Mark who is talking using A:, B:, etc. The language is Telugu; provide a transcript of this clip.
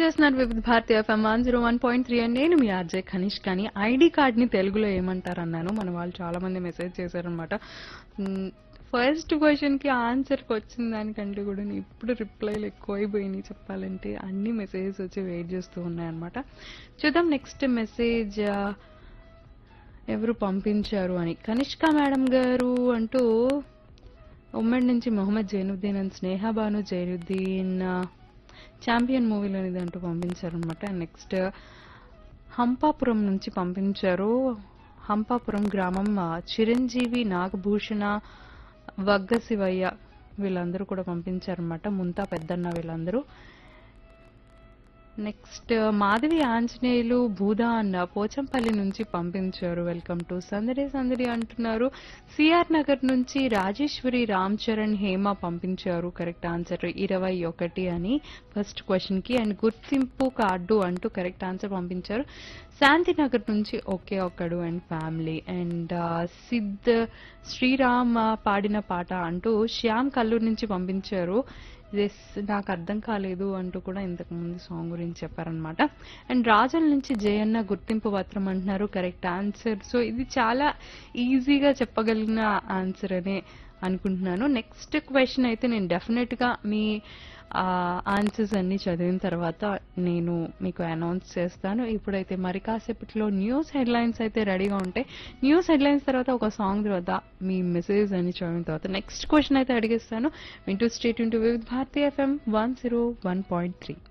A: చేస్తున్నారు Vividh Bharati FM one zero one point three and నేను మీ ఆర్జే ఖనిష్ కానీ ఐడి కార్డ్ని తెలుగులో ఏమంటారు అన్నాను మన వాళ్ళు చాలా మంది మెసేజ్ చేశారనమాట ఫస్ట్ క్వశ్చన్కి ఆన్సర్కి వచ్చిన దానికంటే కూడా నేను ఇప్పుడు రిప్లైలు ఎక్కువైపోయినాయి చెప్పాలంటే అన్ని మెసేజెస్ వచ్చి వెయిట్ చేస్తూ ఉన్నాయన్నమాట చూద్దాం నెక్స్ట్ మెసేజ్ ఎవరు పంపించారు అని కనిష్క మేడం గారు అంటూ ఉమ్మడి నుంచి మొహమ్మద్ జైనుద్దీన్ అండ్ స్నేహ బాను జైనుద్దీన్ ఛాంపియన్ మూవీలోనిది అంటూ పంపించారనమాట నెక్స్ట్ హంపాపురం నుంచి పంపించారు హంపాపురం గ్రామం ఆ, చిరంజీవి నాగభూషణ వగ్గ శివయ్య వీళ్ళందరూ కూడా పంపించారనమాట ముంతా పెద్దన్న వీళ్ళందరూ నెక్స్ట్ మాధవి ఆంజనేయులు భూదా అన్న పోచంపల్లి నుంచి పంపించారు వెల్కమ్ టు సందడి సందడి అంటున్నారు సిఆర్ నగర్ నుంచి రాజేశ్వరి రామ్ చరణ్ హేమ పంపించారు కరెక్ట్ ఆన్సర్ ఇరవై ఒకటి అని ఫస్ట్ క్వశ్చన్ కి అండ్ గుర్తింపు కార్డు అంటూ కరెక్ట్ ఆన్సర్ పంపించారు శాంతినగర్ నుంచి ఒకే ఒక్కడు and family and Sid Sriram ఆ, పాడిన పాట అంటూ శ్యామ్ కల్లూరు నుంచి పంపించారు ఎస్ నాకు అర్థం కాలేదు అంటూ కూడా ఇంతకు ముందు సాంగ్ గురించి చెప్పారనమాట అండ్ రాజుల నుంచి జయన్న గుర్తింపు పత్రం అంటున్నారు కరెక్ట్ ఆన్సర్ సో ఇది చాలా ఈజీగా చెప్పగలిగిన ఆన్సర్ అనే అనుకుంటున్నాను నెక్స్ట్ క్వశ్చన్ అయితే నేను డెఫినెట్ గా మీ ఆన్సర్స్ అన్ని చదివిన తర్వాత నేను మీకు అనౌన్స్ చేస్తాను ఇప్పుడైతే మరి కాసేపట్లో న్యూస్ హెడ్లైన్స్ అయితే రెడీగా ఉంటాయి న్యూస్ హెడ్లైన్స్ తర్వాత ఒక సాంగ్ తర్వాత మీ మెసేజ్ అన్ని చదివిన తర్వాత నెక్స్ట్ క్వశ్చన్ అయితే అడిగేస్తాను వింటూ stay tuned into Vividh Bharati FM one zero one point three